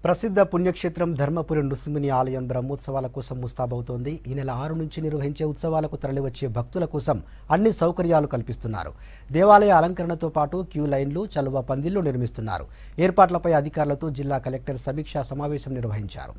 ప్రసిద్ధ పుణ్యక్షేత్రం ధర్మపురి నృసింహుని ఆలయం బ్రహ్మోత్సవాల కోసం ముస్తాబవుతోంది ఈ నెల ఆరు నుంచి నిర్వహించే ఉత్సవాలకు తరలివచ్చే భక్తుల కోసం అన్ని సౌకర్యాలు కల్పిస్తున్నారు దేవాలయ అలంకరణతో పాటు క్యూ లైన్లు చలువ పందిళ్లు నిర్మిస్తున్నారు ఏర్పాట్లపై అధికారులతో జిల్లా కలెక్టర్ సమీక్షా సమావేశం నిర్వహించారు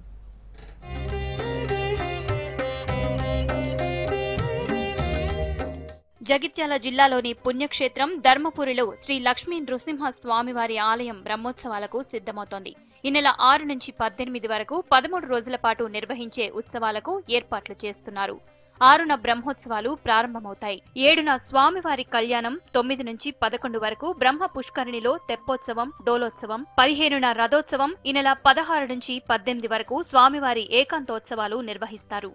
జగిత్యాల జిల్లాలోని పుణ్యక్షేత్రం ధర్మపురిలో శ్రీ లక్ష్మీ నృసింహ స్వామివారి ఆలయం బ్రహ్మోత్సవాలకు సిద్ధమవుతోంది ఈ నెల ఆరు నుంచి పద్దెనిమిది వరకు పదమూడు రోజుల పాటు నిర్వహించే ఉత్సవాలకు ఏర్పాట్లు చేస్తున్నారు ఆరున బ్రహ్మోత్సవాలు ప్రారంభమవుతాయి ఏడున స్వామివారి కళ్యాణం తొమ్మిది నుంచి పదకొండు వరకు బ్రహ్మ పుష్కరిణిలో తెప్పోత్సవం డోలోత్సవం పదిహేనున రథోత్సవం ఈ నెల పదహారు నుంచి పద్దెనిమిది వరకు స్వామివారి ఏకాంతోత్సవాలు నిర్వహిస్తారు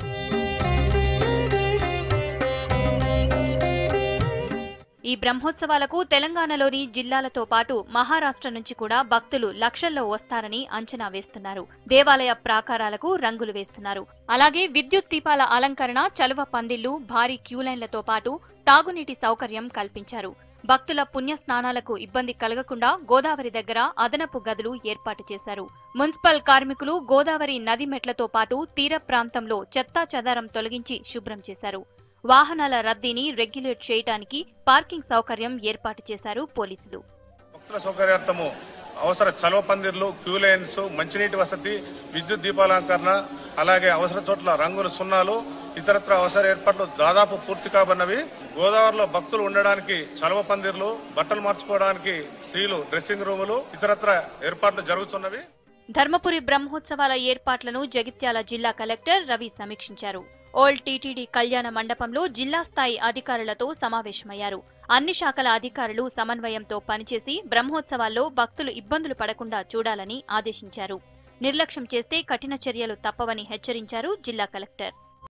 ఈ బ్రహ్మోత్సవాలకు తెలంగాణలోని జిల్లాలతో పాటు మహారాష్ట్ర నుంచి కూడా భక్తులు లక్షల్లో వస్తారని అంచనా వేస్తున్నారు దేవాలయ ప్రాకారాలకు రంగులు వేస్తున్నారు అలాగే విద్యుత్ దీపాల అలంకరణ చలువ పందిళ్లు భారీ క్యూలైన్లతో పాటు తాగునీటి సౌకర్యం కల్పించారు భక్తుల పుణ్య స్నానాలకు ఇబ్బంది కలగకుండా గోదావరి దగ్గర అదనపు గదులు ఏర్పాటు చేశారు మున్సిపల్ కార్మికులు గోదావరి నది మెట్లతో పాటు తీర ప్రాంతంలో చెత్తా చెదారం తొలగించి శుభ్రం చేశారు వాహనాల రద్దీని రెగ్యులేట్ చేయడానికి పార్కింగ్ సౌకర్యం ఏర్పాటు చేశారు పోలీసులు భక్తుల సౌకర్యార్థము అవసర చలవ పందిర్లు క్యూ లైన్స్ మంచినీటి వసతి విద్యుత్ దీపాలంకరణ అలాగే అవసర చోట్ల రంగుల సున్నాలు ఇతరత్ర అవసర ఏర్పాట్లు దాదాపు పూర్తి కాబడినవి గోదావరిలో భక్తులు ఉండడానికి చలవ పందిర్లు బట్టలు మార్చుకోవడానికి స్త్రీలు డ్రెస్సింగ్ రూములు ఇతరత్ర ఏర్పాట్లు జరుగుతున్నవి ధర్మపురి బ్రహ్మోత్సవాల ఏర్పాట్లను జగిత్యాల జిల్లా కలెక్టర్ రవి సమీక్షించారు ఓల్డ్ టీటీడీ కళ్యాణ మండపంలో జిల్లా స్థాయి అధికారులతో సమావేశమయ్యారు అన్ని శాఖల అధికారులు సమన్వయంతో పనిచేసి బ్రహ్మోత్సవాల్లో భక్తులు ఇబ్బందులు పడకుండా చూడాలని ఆదేశించారు నిర్లక్ష్యం చేస్తే కఠిన చర్యలు తప్పవని హెచ్చరించారు జిల్లా కలెక్టర్